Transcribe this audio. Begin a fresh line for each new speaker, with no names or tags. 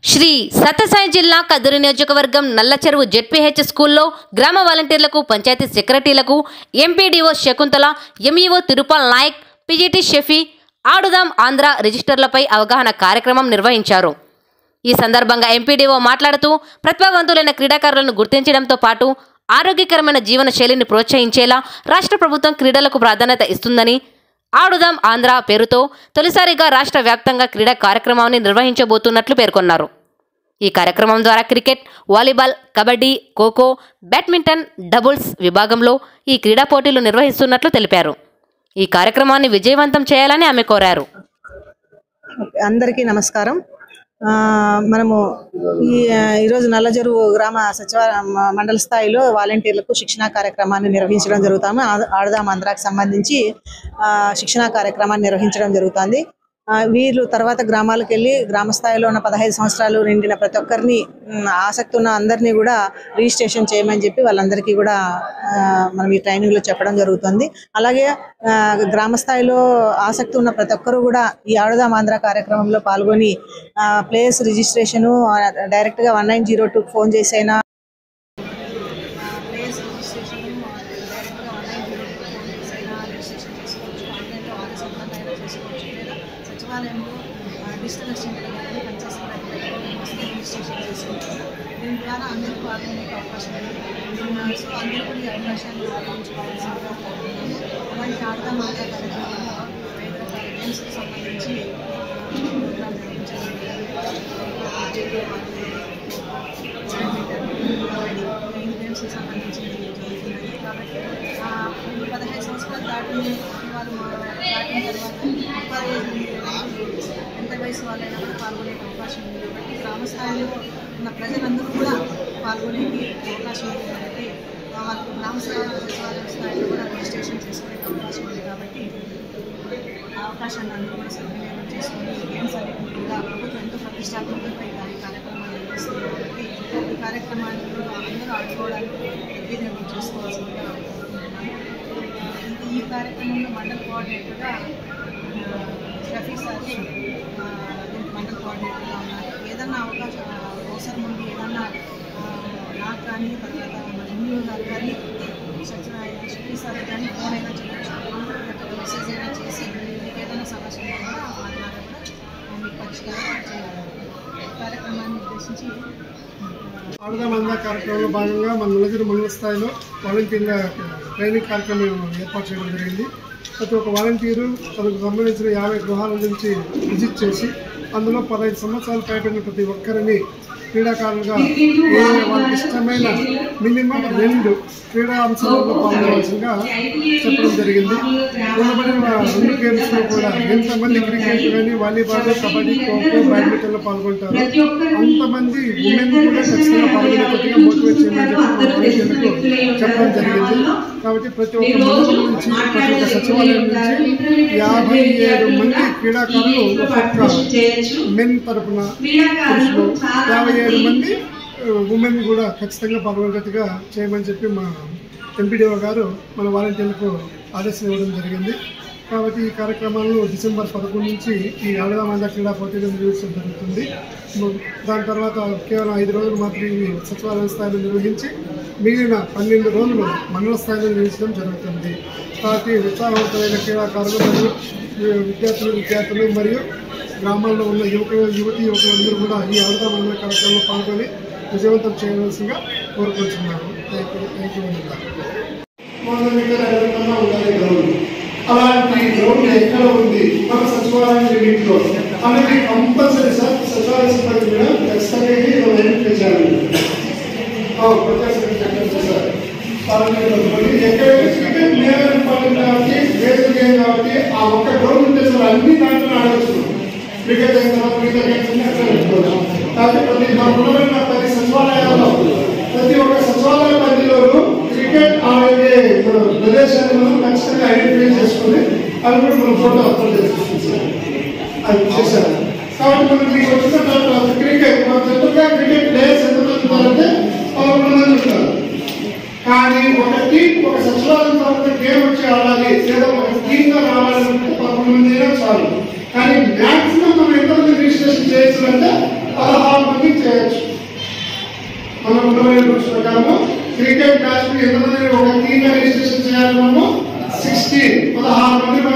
శ్రీ సత్యసాయి జిల్లా కదిరి నియోజకవర్గం నల్లచెరువు జెడ్పీహెచ్ స్కూల్లో గ్రామ వాలంటీర్లకు పంచాయతీ సెక్రటరీలకు MPDO Shakuntala MEO Tirupal Naik PGT Shafi Aadudam Andhra రిజిస్టర్లపై అవగాహన కార్యక్రమం నిర్వహించారు ఈ సందర్భంగా ఎంపీడీఓ మాట్లాడుతూ ప్రతిభావంతులైన క్రీడాకారులను గుర్తించడంతో పాటు ఆరోగ్యకరమైన జీవన శైలిని ప్రోత్సహించేలా రాష్ట్ర ప్రభుత్వం క్రీడలకు ప్రాధాన్యత ఇస్తుందని ఆడుదాం ఆంధ్ర పేరుతో తొలిసారిగా రాష్ట్ర వ్యాప్తంగా క్రీడా కార్యక్రమాన్ని నిర్వహించబోతున్నట్లు పేర్కొన్నారు ఈ కార్యక్రమం ద్వారా cricket volleyball kabaddi khokho badminton doubles విభాగంలో ఈ క్రీడా పోటీలు నిర్వహిస్తున్నట్లు తెలిపారు ఈ కార్యక్రమాన్ని విజయవంతం చేయాలని ఆమె కోరారు
అందరికీ నమస్కారం ఆ, మనము ఈ ఈరోజు నల్లజరువు గ్రామ సచివాలయ మ- మండల స్థాయిలో వాలంటీర్లకు శిక్షణా కార్యక్రమాన్ని నిర్వహించడం జరుగుతాము ఆ- ఆడదాం ఆంధ్రాకి సంబంధించి ఆ, శిక్షణా కార్యక్రమాన్ని నిర్వహించడం జరుగుతుంది ఆ, వీళ్ళు తర్వాత గ్రామాలకు వెళ్ళి గ్రామ స్థాయిలో ఉన్న పదహైదు సంవత్సరాలు నిండిన ప్రతి ఒక్కరిని ఉమ్, ఆసక్తి ఉన్న అందరినీ కూడా రిజిస్ట్రేషన్ చేయమని చెప్పి వాళ్ళందరికీ కూడా ఆ, మనం ఈ ట్రైనింగ్లో చెప్పడం జరుగుతుంది అలాగే ఆ, గ్రామ స్థాయిలో ఆసక్తి ఉన్న ప్రతి ఒక్కరూ కూడా ఈ ఆడుదాం ఆంధ్ర కార్యక్రమంలో పాల్గొని ప్లేస్ రిజిస్ట్రేషను డైరెక్ట్గా one nine zero two phone చేసైనా ప్లేస్ రిజిస్ట్రేషన్ డైరెక్ట్గా ఆన్లైన్ ఫోన్ చేసైనా రిజిస్ట్రేషన్ చేసుకోవచ్చు ఆన్లైన్లో ఆన్లైన్ అయినా చేసుకోవచ్చు లేదా సచివాలయంలో డిజిటల్ అసిస్టెంట్ కానీ పనిచేసిన రిజిస్ట్రేషన్ చేసుకోవచ్చు దీని ద్వారా అందరికీ పాల్గొనే అవకాశం ఉంది సో అందరూ కూడా ఈ అవకాశాన్ని ఉపయోగించుకోవాల్సిందిగా కోరుతున్నాను అలాంటి ఆడదాం ఆంధ్ర కార్యక్రమంలో ఐదు రకాల గేమ్స్కి సంబంధించి ప్రోగ్రామ్ నిర్వహించడం ఐదు గేమ్స్కి సంబంధించి జరుగుతున్నాయి కాబట్టి ఆ, ఈ పదహైదు సంవత్సరాలు దాటిన వాళ్ళు మా- దాటిన తర్వాత ముప్పై ఐదు ఎంత వయసు వాళ్ళైనా కూడా పాల్గొనే అవకాశం ఉంది కాబట్టి గ్రామ స్థాయిలో ఉన్న ప్రజలందరూ కూడా పాల్గొనే అవకాశం ఉంది కాబట్టి ఆ, వాళ్ళకు గ్రామ స్థాయి సచివాలయ స్థాయిలో కూడా రిజిస్ట్రేషన్ చేసుకునే అవకాశం ఉంది కాబట్టి ఆ అవకాశాన్ని అందరూ కూడా సద్వినియోగం చేసుకొని గేమ్స్ అనేవి కూడా ప్రభుత్వం ఎంతో ప్రతిష్టాత్మకంగా ఈ కార్యక్రమాన్ని నిర్వహిస్తుంది కాబట్టి ఈ కార్యక్రమాన్ని కూడా అందరూ ఆడుకోవడానికి సద్వినియోగం చేసుకోవాల్సిందిగా కోరుకుంటున్నాను ఇంకా ఈ కార్యక్రమంలో మండల కోఆర్డినేటర్గా ఆ, షఫీ సార్ ఆ, దీనికి మండల కోఆర్డినేటర్గా ఉన్నారు ఏదన్నా అవకాశం అవసరం ఉంది ఏదన్నా ఆ, నాకు కానీ తర్వాత మన ఎంఈఓ గారు కానీ సత్యనారాయణ షఫీ సార్ కానీ ఫోన్ అయినా చేయొచ్చు లేకపోతే మెసేజ్ అయినా చేసి మీకు ఏదైనా సమస్య ఉన్నా కూడా ఆ ద్వారా కూడా మీకు పరిష్కారం చేయాలి కార్యక్రమాన్ని ఉద్దేశించి
ఆడదాం అందా కార్యక్రమంలో భాగంగా మన నలుగురు మండల స్థాయిలో వాలంటీర్ల ట్రైనింగ్ కార్యక్రమం ఏర్పాటు చేయడం జరిగింది ప్రతి ఒక్క వాలంటీరు తనకు సంబంధించిన యాభై గృహాల నుంచి విజిట్ చేసి అందులో పదహైదు సంవత్సరాలు పైబడిన ప్రతి ఒక్కరిని క్రీడాకారులుగా ఏ వాళ్ళకి ఇష్టమైన మినిమం రెండు క్రీడా అంశాలలో పాల్గొనవలసిందిగా చెప్పడం జరిగింది ఉండబడిన రెండు గేమ్స్లో కూడా ఎంతమంది క్రికెట్ కానీ వాలీబాల్ కబడ్డీ ఖోఖో బ్యాడ్మింటన్లో పాల్గొంటారు అంతమంది ఉమెన్ కూడా ఖచ్చితంగా పాల్గొనేటట్టుగా మోటివేట్ చేయమని చెప్పి మా వాలంటీర్లకు చెప్పడం జరిగింది కాబట్టి ప్రతి ఒక్క మండలం నుంచి ప్రతి ఒక్క సచివాలయం నుంచి యాభై ఏడు మంది క్రీడాకారులు ఒక్కొక్క మెన్ తరపున పురుషులు యాభై ఏడు మంది ఉమెన్ కూడా ఖచ్చితంగా పాల్గొనేటట్టుగా చేయమని చెప్పి మా ఎంపీడీఓ గారు మన వాలంటీర్లకు ఆదేశం ఇవ్వడం జరిగింది కాబట్టి ఈ కార్యక్రమాలను డిసెంబర్ పదకొండు నుంచి ఈ ఆడదామంద క్రీడా పోటీలు నిర్వహించడం జరుగుతుంది ము- దాని తర్వాత కేవలం ఐదు రోజులు మాత్రం ఈ సచివాలయ స్థాయిలో నిర్వహించి మిగిలిన పన్నెండు రోజులు మండల స్థాయిలో నిర్వహించడం జరుగుతుంది కాబట్టి ఉత్సాహవంతమైన క్రీడాకారులు మరియు విద్యార్థులు విద్యార్థులు మరియు గ్రామాల్లో ఉన్న యువకులు యువతి యువకులందరూ కూడా ఈ ఆడదామంద కార్యక్రమంలో పాల్గొని విజయవంతం చేయవలసిందిగా కోరుకుంటున్నాను థ్యాంక్ యూ థ్యాంక్ యూ ఉండాలి గ్రౌండ్ అలాంటి గ్రౌండ్ ఎక్కడ ఉంది మన సచివాలయం లిమిట్ లో అనేది కంపల్సరీ సార్ సచివాలయ సిబ్బంది కూడా ఖచ్చితంగా ఇది మనం ఐడెంటిఫై చేయాలి ఆ, ప్రత్యేక సెక్రటరీ చెప్పండి సార్ పార్లమెంట్ లో ఎక్కడైతే క్రికెట్ మేజర్ ఇంపార్టెంట్ కాబట్టి బేసిక్ గేమ్ కాబట్టి ఆ ఒక్క గ్రౌండ్ ఉంటే సార్ అన్ని దాంట్లో ఆడవచ్చు క్రికెట్ అయిన తర్వాత మిగతా గేమ్స్ అన్ని అక్కడ పెట్టుకోవచ్చు కాబట్టి ప్రతి మన ఉన్నమైన పది సచివాలయాల్లో ప్రతి ఒక్క సచివాలయ పరిధిలోనూ క్రికెట్ ఆడే మన ప్రదేశాన్ని మనం ఖచ్చితంగా ఐడెంటిఫై చేసుకుని అది కూడా మనం ఫోటో అప్లోడ్ చేసుకుంటాం అది చేశారు కాబట్టి మనం మీకు వచ్చిన తర్వాత క్రికెట్ మన జనరల్గా క్రికెట్ ప్లేయర్స్ ఎంతమంది ఉంటారంటే పదకొండు మంది ఉంటారు కానీ ఒక టీం ఒక సచివాలయం తర్వాత గేమ్ వచ్చి ఆడాలి లేదా ఒక టీమ్ గా రావాలంటే పదకొండు మంది అయినా చాలు కానీ మాక్సిమం మనం ఎంతమంది రిజిస్ట్రేషన్ చేయొచ్చు అంటే పదహారు మంది చేయొచ్చు మన ఉండవల్లి రూల్స్ ప్రకారము క్రికెట్ మ్యాచ్ ఎంతమంది ఒక టీమ్ రిజిస్ట్రేషన్ చేయాలి మనము సిక్స్టీన్ పదహారు మంది